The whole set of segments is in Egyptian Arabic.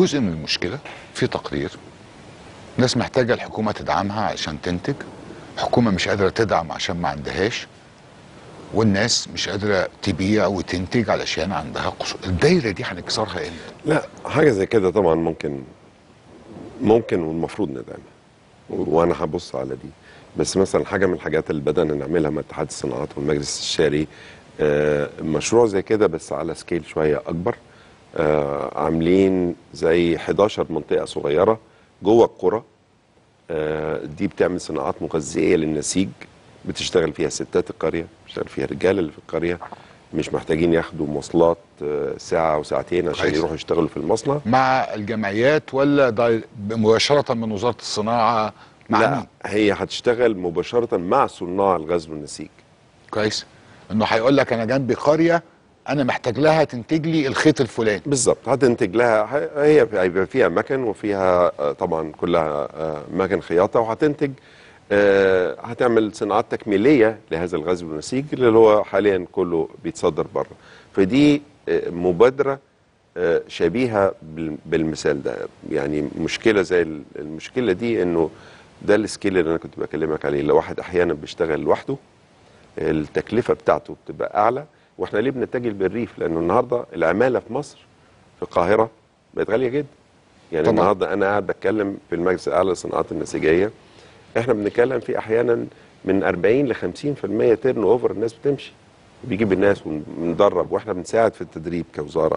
جزء من المشكله في تقرير ناس محتاجه الحكومه تدعمها عشان تنتج حكومه مش قادره تدعم عشان ما عندهاش والناس مش قادره تبيع وتنتج علشان عندها قصور الدايره دي هنكسرها امتى لا حاجه زي كده طبعا ممكن ممكن والمفروض ندعمها وانا هبص على دي بس مثلا حاجه من الحاجات اللي بدانا نعملها مع اتحاد الصناعات والمجلس الشاري آه، مشروع زي كده بس على سكيل شويه اكبر آه، عاملين زي 11 منطقه صغيره جوه القرى آه، دي بتعمل صناعات مغذيه للنسيج بتشتغل فيها ستات القريه بتشتغل فيها الرجال اللي في القريه مش محتاجين ياخدوا مواصلات آه، ساعه وساعتين عشان كويس. يروحوا يشتغلوا في المصنع مع الجمعيات ولا داي- مباشره من وزاره الصناعه مع لا مين هي هتشتغل مباشره مع صناع الغزل والنسيج كويس انه هيقول لك انا جنبي قريه انا محتاج لها تنتج لي الخيط الفلاني بالظبط هتنتج لها ه- هي هيبقى فيها مكن وفيها آه، طبعا كلها آه، مكن خياطه وهتنتج آه، هتعمل صناعات تكميليه لهذا الغزل والنسيج اللي هو حاليا كله بيتصدر بره فدي آه، مبادره آه، شبيهه بال- بالمثال ده يعني مشكله زي ال- المشكله دي انه ده السكيل اللي انا كنت بكلمك عليه لو واحد احيانا بيشتغل لوحده التكلفه بتاعته بتبقى اعلى واحنا ليه بنتجه بالريف لانه النهارده العماله في مصر في القاهره بقت غاليه جدا يعني طبعاً. النهارده انا قاعد بتكلم في المجلس الاعلى للصناعات النسيجيه احنا بنتكلم في احيانا من 40 ل 50% تيرن اوفر الناس بتمشي بيجيب الناس وندرب واحنا بنساعد في التدريب كوزاره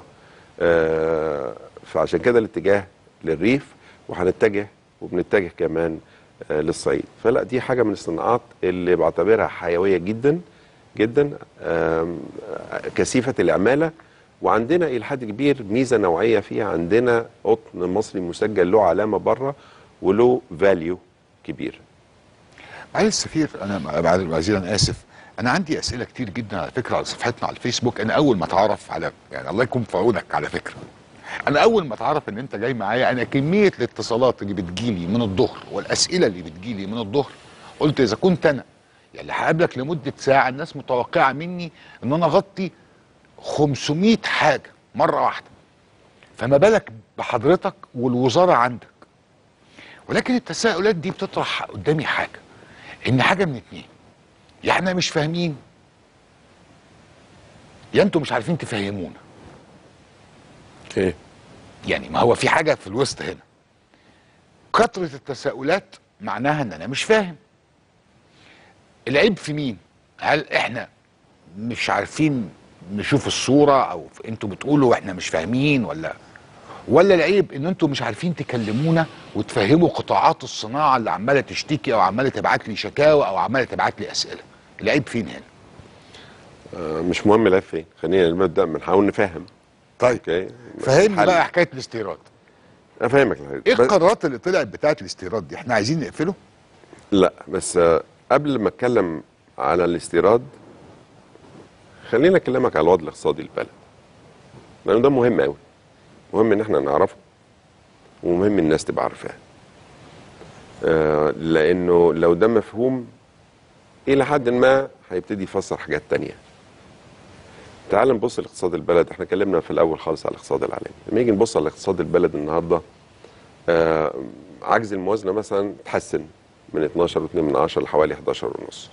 آه فعشان كده الاتجاه للريف وهنتجه وبنتجه كمان آه للصعيد فلا دي حاجه من الصناعات اللي بعتبرها حيويه جدا جدا آم، آه، كثيفه العماله وعندنا الى حد كبير ميزه نوعيه فيها عندنا قطن مصري مسجل له علامه بره وله فاليو كبير معالي السفير انا معالي الوزير انا اسف انا عندي اسئله كتير جدا على فكره على صفحتنا على الفيسبوك انا اول ما اتعرف على يعني الله يكون في عونك على فكره انا اول ما اتعرف ان انت جاي معايا انا كميه الاتصالات اللي بتجيلي من الظهر والاسئله اللي بتجيلي من الظهر قلت اذا كنت انا يعني هقابلك لمده ساعه الناس متوقعه مني ان انا اغطي 500 حاجه مره واحده فما بالك بحضرتك والوزاره عندك ولكن التساؤلات دي بتطرح قدامي حاجه ان حاجه من اتنين يا احنا مش فاهمين يا انتوا مش عارفين تفهمونا اوكي يعني ما هو في حاجه في الوسط هنا كثره التساؤلات معناها ان انا مش فاهم العيب في مين هل احنا مش عارفين نشوف الصوره او انتوا بتقولوا احنا مش فاهمين ولا ولا العيب ان انتوا مش عارفين تكلمونا وتفهموا قطاعات الصناعه اللي عماله تشتكي او عماله تبعت لي شكاوى او عماله تبعت لي اسئله العيب فين هنا آه، مش مهم العيب فين خلينا نبدا بنحاول نفهم طيب اوكي فهمني حل. بقى حكايه الاستيراد افهمك الحاجة. ايه بس- القرارات اللي طلعت بتاعت الاستيراد دي احنا عايزين نقفله لا بس آه، قبل ما اتكلم على الاستيراد خلينا اكلمك على الوضع الاقتصادي للبلد لانه ده مهم قوي مهم ان احنا نعرفه ومهم الناس تبقى عارفاه آه، لانه لو ده مفهوم الى حد ما هيبتدي يفسر حاجات تانية تعال نبص لاقتصاد البلد احنا اتكلمنا في الاول خالص على الاقتصاد العالمي لما نيجي نبص على اقتصاد البلد النهارده آه، عجز الموازنه مثلا تحسن من 12.2 من عشرة لحوالي 11 ونص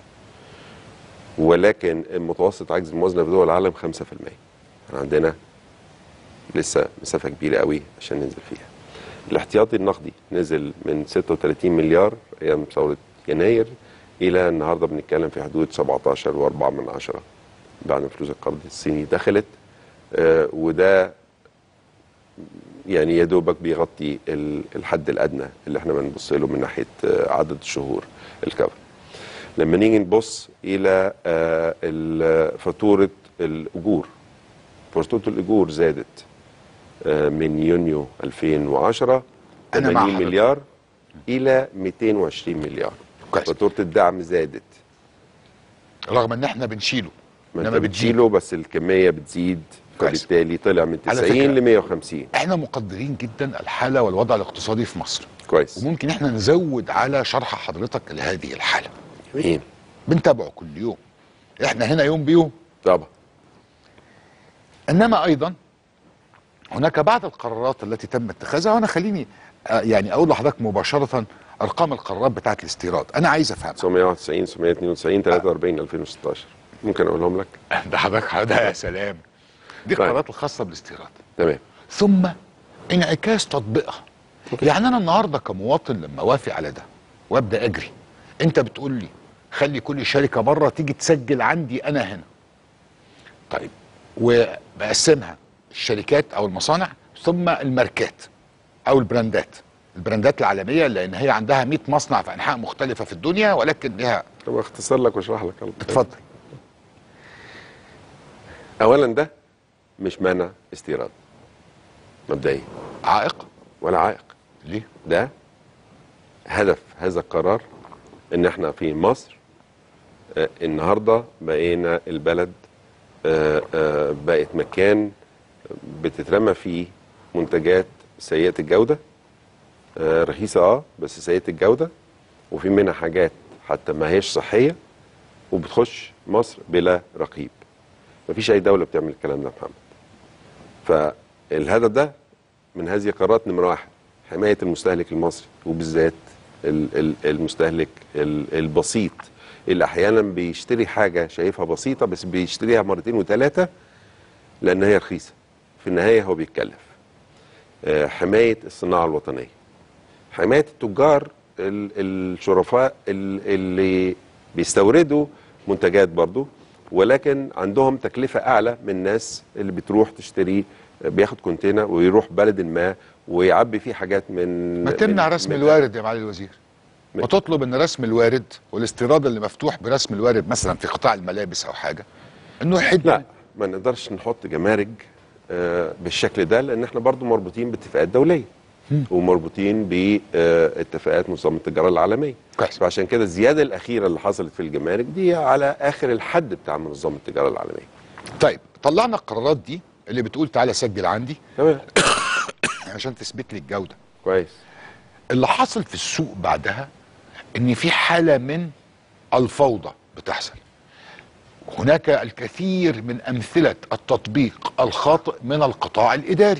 ولكن المتوسط عجز الموازنه في دول العالم 5% عندنا لسه مسافه كبيره قوي عشان ننزل فيها الاحتياطي النقدي نزل من 36 مليار ايام ثوره يناير الى النهارده بنتكلم في حدود 17 و4 من عشرة بعد ما فلوس القرض الصيني دخلت آه وده يعني يا دوبك بيغطي ال- الحد الادنى اللي احنا بنبص له من ناحيه آه، عدد الشهور الكفر لما نيجي نبص الى آه، ال- فاتوره الاجور فاتوره الاجور زادت آه، من يونيو 2010 أنا مع 80 حضرتك. مليار الى 220 مليار كويس. فاتوره الدعم زادت رغم ان احنا بنشيله ما انما انت بتزيد بتشيله بس الكميه بتزيد كويس. فبالتالي طلع من على 90 فكرة. ل 150 احنا مقدرين جدا الحاله والوضع الاقتصادي في مصر كويس وممكن احنا نزود على شرح حضرتك لهذه الحاله جميل بنتابعه كل يوم احنا هنا يوم بيوم طبعا انما ايضا هناك بعض القرارات التي تم اتخاذها وانا خليني آه، يعني اقول لحضرتك مباشره ارقام القرارات بتاعت الاستيراد انا عايز افهم 991 992 43 2016 ممكن اقولهم لك ده حضرتك ده يا سلام دي طيب. القرارات الخاصه بالاستيراد تمام ثم انعكاس تطبيقها يعني انا النهارده كمواطن لما اوافق على ده وابدا اجري انت بتقول لي خلي كل شركه بره تيجي تسجل عندي انا هنا طيب وبقسمها الشركات او المصانع ثم الماركات او البراندات البراندات العالميه لان هي عندها 100 مصنع في انحاء مختلفه في الدنيا ولكن لها طب اختصر لك واشرح لك يلا. اتفضل اولا ده مش مانع استيراد مبدئيا عائق ولا عائق ليه ده هدف هذا القرار ان احنا في مصر آه، النهارده بقينا البلد آه، آه، بقت مكان بتترمى فيه منتجات سيئه الجوده آه، رخيصه اه بس سيئه الجوده وفي منها حاجات حتى ما هيش صحيه وبتخش مصر بلا رقيب مفيش اي دوله بتعمل الكلام ده يا محمد فالهدف ده من هذه القرارات نمره واحد حمايه المستهلك المصري وبالذات ال- ال- المستهلك ال- البسيط اللي احيانا بيشتري حاجه شايفها بسيطه بس بيشتريها مرتين وثلاثه لان هي رخيصه في النهايه هو بيتكلف آه، حمايه الصناعه الوطنيه حمايه التجار ال- الشرفاء ال- اللي بيستوردوا منتجات برضو ولكن عندهم تكلفه اعلى من الناس اللي بتروح تشتري بياخد كونتينر ويروح بلد ما ويعبي فيه حاجات من ما تمنع من- رسم من- الوارد يا معالي الوزير من- وتطلب ان رسم الوارد والاستيراد اللي مفتوح برسم الوارد مثلا في قطاع الملابس او حاجه انه يحد لا ما نقدرش نحط جمارك آه، بالشكل ده لان احنا برضو مربوطين باتفاقات دوليه ومربوطين باتفاقات منظمه التجاره العالميه كويس. فعشان كده الزياده الاخيره اللي حصلت في الجمارك دي على اخر الحد بتاع منظمه التجاره العالميه طيب طلعنا القرارات دي اللي بتقول تعالى سجل عندي تمام عشان تثبت لي الجوده كويس اللي حصل في السوق بعدها ان في حاله من الفوضى بتحصل هناك الكثير من امثله التطبيق الخاطئ من القطاع الاداري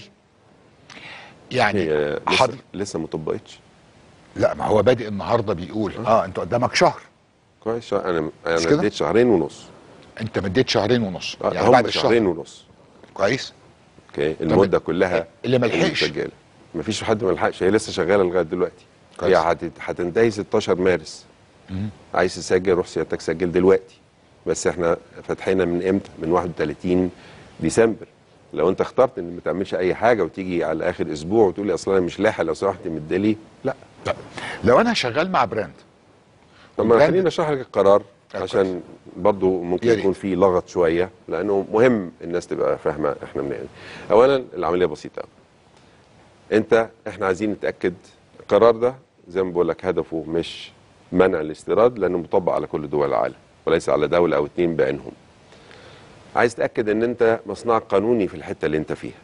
يعني هي لسه, حضر لسه ما طبقتش لا ما هو بادئ النهارده بيقول اه انت قدامك شهر كويس شا- انا مش انا كده؟ اديت شهرين ونص انت مديت شهرين ونص آه، يعني هم بعد الشهر شهرين ونص كويس اوكي المده كلها اللي ما لحقش. مسجله مفيش حد ما لحقش هي لسه شغاله لغايه دلوقتي كويس. هي هت- هتنتهي 16 مارس عايز تسجل روح سيادتك سجل دلوقتي بس احنا فاتحينها من امتى من 31 ديسمبر لو انت اخترت ان ما تعملش اي حاجه وتيجي على اخر اسبوع وتقول لي اصل انا مش لاحق لو سمحت مدلي لا لا. لو انا شغال مع براند طب ما وبراند- خلينا اشرح لك القرار آه، عشان برضو ممكن يا ريت. يكون في لغط شويه لانه مهم الناس تبقى فاهمه احنا بنعمل إيه. اولا العمليه بسيطه قوي انت احنا عايزين نتاكد القرار ده زي ما بقول لك هدفه مش منع الاستيراد لانه مطبق على كل دول العالم وليس على دوله او اتنين بعينهم عايز تاكد ان انت مصنعك قانوني في الحته اللي انت فيها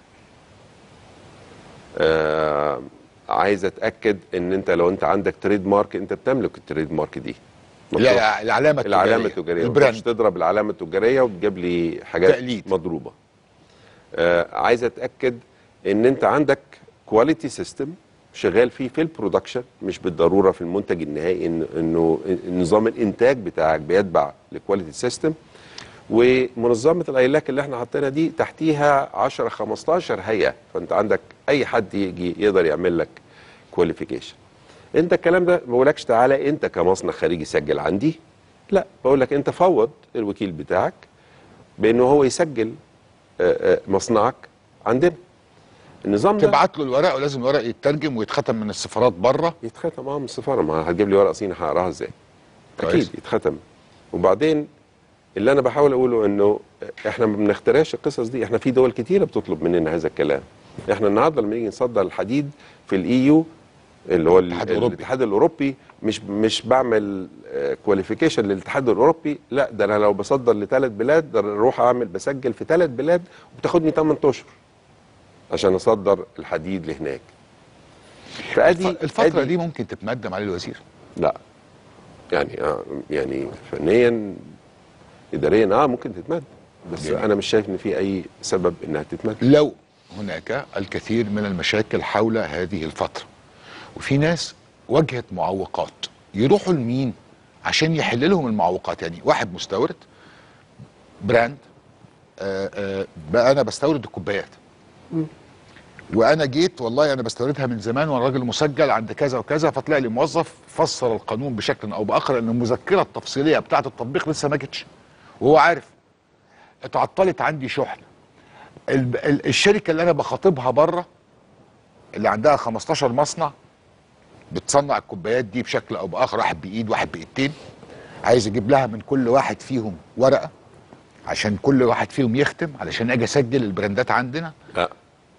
آه عايز اتاكد ان انت لو انت عندك تريد مارك انت بتملك التريد مارك دي مفتوح. لا العلامه التجاريه العلامه التجاريه ما تروحش البراند تضرب العلامه التجاريه وتجيب لي حاجات تقليد. مضروبه آه عايز اتاكد ان انت عندك كواليتي سيستم شغال فيه في البرودكشن مش بالضروره في المنتج النهائي إن انه نظام الانتاج بتاعك بيتبع الكواليتي سيستم ومنظمه الايلاك اللي احنا حاطينها دي تحتيها 10 15 هيئه فانت عندك اي حد يجي يقدر يعمل لك كواليفيكيشن انت الكلام ده ما بقولكش تعالى انت كمصنع خارجي سجل عندي لا بقول لك انت فوض الوكيل بتاعك بانه هو يسجل آه، آه، مصنعك عندنا النظام ده تبعت له الورق ولازم الورق يترجم ويتختم من السفارات بره يتختم اه من السفاره ما هتجيب لي ورقه صيني هقراها ازاي كويس. اكيد يتختم وبعدين اللي انا بحاول اقوله انه احنا ما بنخترعش القصص دي احنا في دول كتيره بتطلب مننا هذا الكلام احنا النهارده لما نيجي نصدر الحديد في الاي يو اللي هو ال- الاتحاد الأوروبي. الاتحاد الاوروبي مش مش بعمل كواليفيكيشن للاتحاد الاوروبي لا ده انا لو بصدر لثلاث بلاد ده أنا اروح اعمل بسجل في ثلاث بلاد وبتاخدني 8 اشهر عشان اصدر الحديد لهناك فادي الفتره أدي- دي ممكن تتمد معالي الوزير لا يعني آه يعني فنيا اداريا اه ممكن تتمد بس جميل. انا مش شايف ان في اي سبب انها تتمد لو هناك الكثير من المشاكل حول هذه الفترة وفي ناس واجهت معوقات يروحوا لمين عشان يحل لهم المعوقات يعني واحد مستورد براند آه آه بقى انا بستورد الكوبايات وانا جيت والله انا بستوردها من زمان وانا راجل مسجل عند كذا وكذا فطلع لي موظف فسر القانون بشكل او باخر ان المذكره التفصيليه بتاعه التطبيق لسه ما جتش وهو عارف اتعطلت عندي شحنه ال- ال- الشركه اللي انا بخاطبها بره اللي عندها 15 مصنع بتصنع الكوبايات دي بشكل او باخر واحد بايد واحد بايدتين عايز اجيب لها من كل واحد فيهم ورقه عشان كل واحد فيهم يختم علشان اجي اسجل البراندات عندنا لا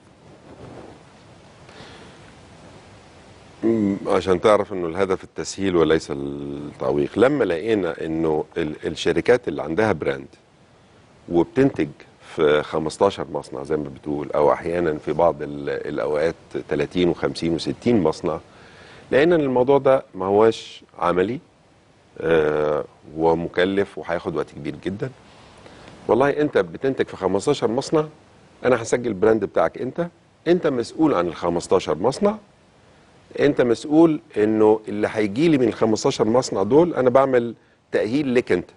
مم، عشان تعرف انه الهدف التسهيل وليس التعويق لما لقينا انه ال- الشركات اللي عندها براند وبتنتج في 15 مصنع زي ما بتقول او احيانا في بعض ال- الاوقات 30 و50 و60 مصنع لقينا ان الموضوع ده ما هواش عملي آه ومكلف وهياخد وقت كبير جدا والله انت بتنتج في 15 مصنع انا هسجل البراند بتاعك انت انت مسؤول عن ال 15 مصنع انت مسؤول انه اللي هيجي لي من ال 15 مصنع دول انا بعمل تاهيل لك انت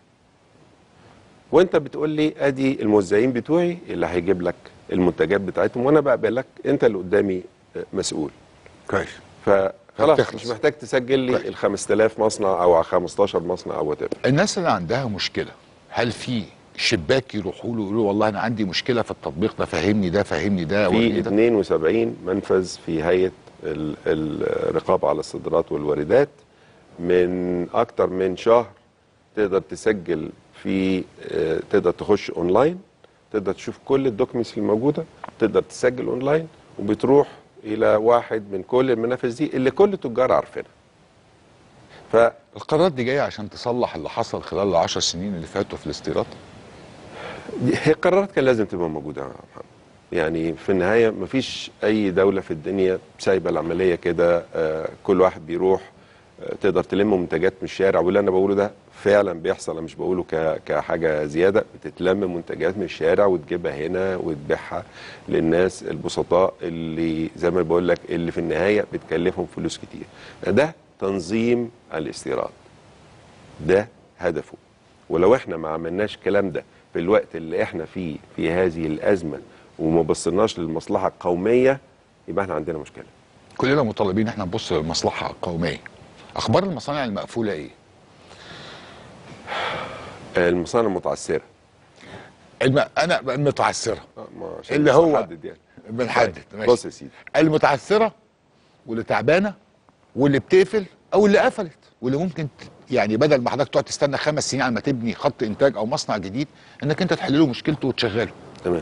وانت بتقول لي ادي الموزعين بتوعي اللي هيجيب لك المنتجات بتاعتهم وانا بقبلك انت اللي قدامي مسؤول كويس فخلاص فبتخلص. مش محتاج تسجل لي كويس. ال 5000 مصنع او 15 مصنع او وات الناس اللي عندها مشكله هل في شباك يروحوا له يقولوا والله انا عندي مشكله في التطبيق ده فهمني ده فهمني ده في وريني ده 72 منفذ في هيئه ال- الرقابه على الصادرات والواردات من اكتر من شهر تقدر تسجل في آه، تقدر تخش اونلاين تقدر تشوف كل الدوكيومنتس الموجوده تقدر تسجل اونلاين وبتروح الى واحد من كل المنافذ دي اللي كل التجار عارفينها ف القرارات دي جايه عشان تصلح اللي حصل خلال العشر سنين اللي فاتوا في الاستيراد دي- هي قرارات كان لازم تبقى موجوده يا محمد يعني في النهايه مفيش اي دوله في الدنيا سايبه العمليه كده آه، كل واحد بيروح آه، تقدر تلم منتجات من الشارع واللي انا بقوله ده فعلا بيحصل انا مش بقوله ك- كحاجه زياده بتتلم منتجات من الشارع وتجيبها هنا وتبيعها للناس البسطاء اللي زي ما بقول لك اللي في النهايه بتكلفهم فلوس كتير ده تنظيم الاستيراد ده هدفه ولو احنا ما عملناش الكلام ده في الوقت اللي احنا فيه في هذه الازمه وما بصيناش للمصلحه القوميه يبقى احنا عندنا مشكله كلنا مطالبين احنا نبص للمصلحه القوميه اخبار المصانع المقفوله ايه المصانع المتعثره الم... انا متعثره آه، ما عشان اللي بس هو نحدد يعني بنحدد طيب، ماشي. بص يا سيدي المتعثره واللي تعبانه واللي بتقفل او اللي قفلت واللي ممكن ت- يعني بدل ما حضرتك تقعد تستنى خمس سنين على ما تبني خط انتاج او مصنع جديد انك انت تحل له مشكلته وتشغله تمام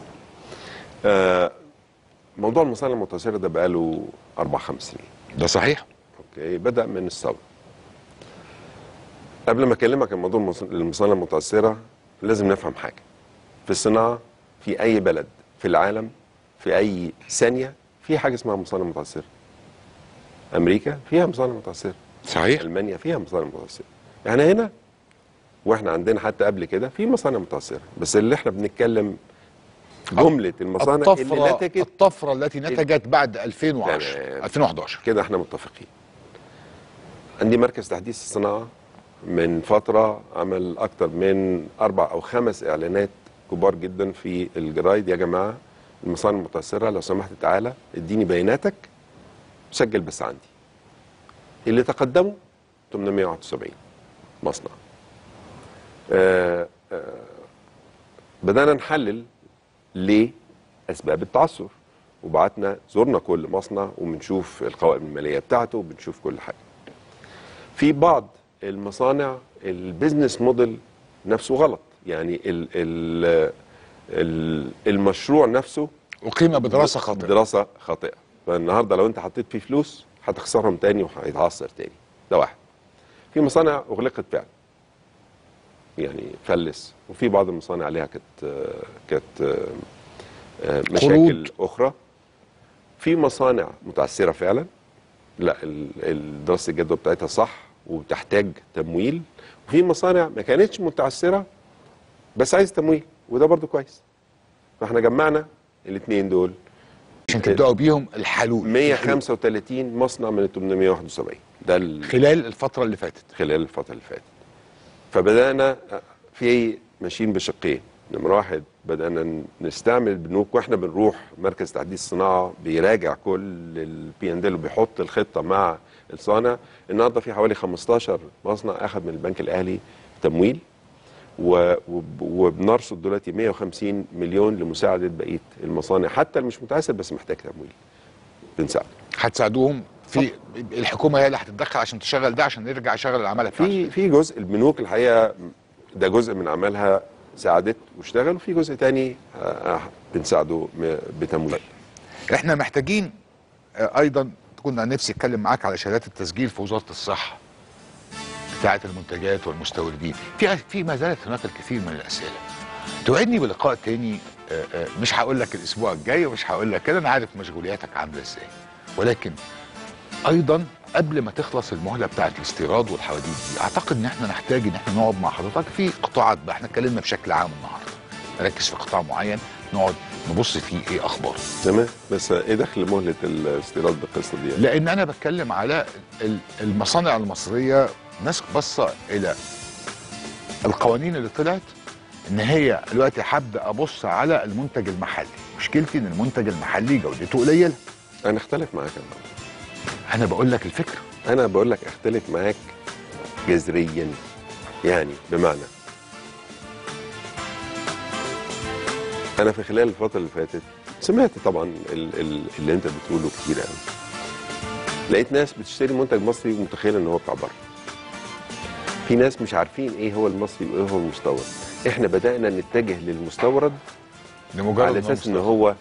آه موضوع المصانع المتعثره ده بقاله اربع خمس سنين ده صحيح اوكي بدا من الثوره قبل ما اكلمك عن موضوع المص- المصانع المتعثره لازم نفهم حاجه في الصناعه في اي بلد في العالم في اي ثانيه في حاجه اسمها مصانع متعثره امريكا فيها مصانع متعثره صحيح المانيا فيها مصانع متعثره يعني هنا واحنا عندنا حتى قبل كده في مصانع متعثره بس اللي احنا بنتكلم جمله المصانع اللي الطفره نتجت الطفره التي نتجت بعد 2010 تمام. 2011 كده احنا متفقين عندي مركز تحديث الصناعة من فترة عمل أكتر من أربع أو خمس إعلانات كبار جدا في الجرايد يا جماعة المصانع المتأثرة لو سمحت تعالى اديني بياناتك سجل بس عندي اللي تقدموا 871 مصنع آه آه بدأنا نحلل ليه أسباب التعثر وبعتنا زرنا كل مصنع وبنشوف القوائم الماليه بتاعته وبنشوف كل حاجه. في بعض المصانع البيزنس موديل نفسه غلط يعني ال ال ال المشروع نفسه اقيم بدراسه خاطئه دراسه خاطئه فالنهارده لو انت حطيت فيه فلوس هتخسرهم تاني وهيتعثر تاني ده واحد في مصانع اغلقت فعلا يعني فلس وفي بعض المصانع عليها كانت كانت آه، مشاكل اخرى في مصانع متعثره فعلا لا ال- ال- دراسه الجدوى بتاعتها صح وبتحتاج تمويل وفي مصانع ما كانتش متعثره بس عايز تمويل وده برضو كويس فاحنا جمعنا الاثنين دول عشان تبداوا بيهم الحلول 135 مصنع من ال 871 ده ال- خلال الفتره اللي فاتت خلال الفتره اللي فاتت فبدانا في ماشيين بشقين نمره واحد بدانا نستعمل البنوك واحنا بنروح مركز تحديث الصناعه بيراجع كل البي ان ديل وبيحط الخطه مع الصانع النهارده في حوالي 15 مصنع اخذ من البنك الاهلي تمويل و- وب- وبنرصد دلوقتي 150 مليون لمساعده بقيه المصانع حتى اللي مش متعثر بس محتاج تمويل بنساعده هتساعدوهم في الحكومه هي اللي هتتدخل عشان تشغل ده عشان يرجع يشغل العماله بتاعته في في جزء البنوك الحقيقه ده جزء من عملها ساعدت واشتغل وفي جزء تاني آه، آه، بنساعده م- بتمويل احنا محتاجين آه، ايضا كنا نفسي اتكلم معاك على شهادات التسجيل في وزاره الصحه بتاعه المنتجات والمستوردين في في ما زالت هناك الكثير من الاسئله توعدني بلقاء تاني آه، آه، مش هقول لك الاسبوع الجاي ومش هقول لك كده انا عارف مشغولياتك عامله ازاي ولكن ايضا قبل ما تخلص المهله بتاعه الاستيراد والحواديت دي اعتقد ان احنا نحتاج ان احنا نقعد مع حضرتك في قطاعات بقى احنا اتكلمنا بشكل عام النهارده نركز في قطاع معين نقعد نبص فيه ايه اخباره تمام بس ايه دخل مهله الاستيراد بالقصه دي يعني؟ لان انا بتكلم على ال- المصانع المصريه ناس باصه الى القوانين اللي طلعت ان هي دلوقتي هبدا ابص على المنتج المحلي مشكلتي ان المنتج المحلي جودته قليله انا اختلف معاك يا محمد. انا بقول لك الفكره انا بقول لك اختلف معاك جذريا يعني بمعنى انا في خلال الفتره اللي فاتت سمعت طبعا ال- ال- اللي انت بتقوله كتير قوي لقيت ناس بتشتري منتج مصري ومتخيله ان هو بتاع بره في ناس مش عارفين ايه هو المصري وايه هو المستورد احنا بدانا نتجه للمستورد لمجرد على إن هو اساس ان مستورد. هو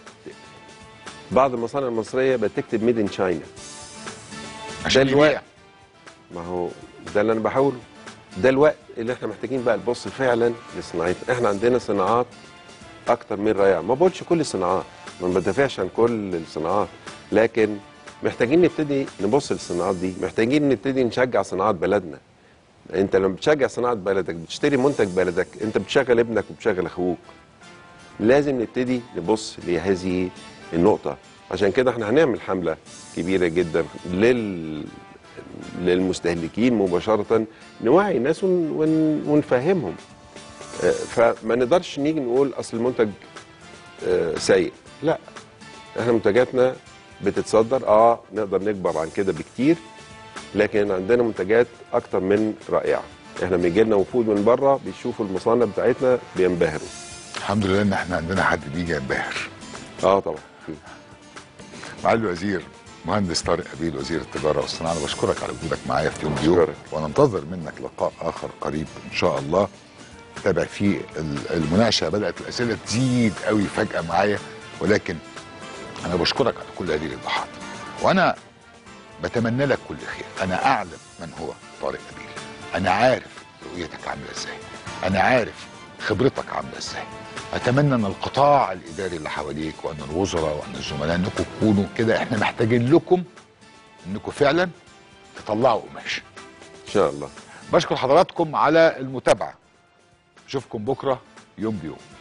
بعض المصانع المصريه بتكتب ميد ان تشاينا عشان ده الوقت. يبيع ما هو ده اللي انا بحاوله ده الوقت اللي احنا محتاجين بقى نبص فعلا لصناعتنا احنا عندنا صناعات اكتر من رائعه ما بقولش كل الصناعات ما بدافعش عن كل الصناعات لكن محتاجين نبتدي نبص للصناعات دي محتاجين نبتدي نشجع صناعات بلدنا انت لما بتشجع صناعه بلدك بتشتري منتج بلدك انت بتشغل ابنك وبتشغل اخوك لازم نبتدي نبص لهذه النقطه عشان كده احنا هنعمل حمله كبيره جدا لل للمستهلكين مباشره نوعي الناس ون... ون... ونفهمهم آه، فما نقدرش نيجي نقول اصل المنتج آه، سيء لا احنا منتجاتنا بتتصدر اه نقدر نكبر عن كده بكتير لكن عندنا منتجات اكتر من رائعه احنا بيجي لنا وفود من بره بيشوفوا المصانع بتاعتنا بينبهروا الحمد لله ان احنا عندنا حد بيجي ينبهر اه طبعا في. معالي الوزير مهندس طارق قبيل وزير التجاره والصناعه انا بشكرك على وجودك معايا في يوم اليوم أشكرك. وننتظر منك لقاء اخر قريب ان شاء الله تابع فيه ال- المناقشه بدات الاسئله تزيد قوي فجاه معايا ولكن انا بشكرك على كل هذه الايضاحات وانا بتمنى لك كل خير انا اعلم من هو طارق قبيل انا عارف رؤيتك عامله ازاي انا عارف خبرتك عامله ازاي اتمنى ان القطاع الاداري اللي حواليك وان الوزراء وان الزملاء انكم تكونوا كده احنا محتاجين لكم انكم فعلا تطلعوا قماش ان شاء الله بشكر حضراتكم على المتابعه اشوفكم بكره يوم بيوم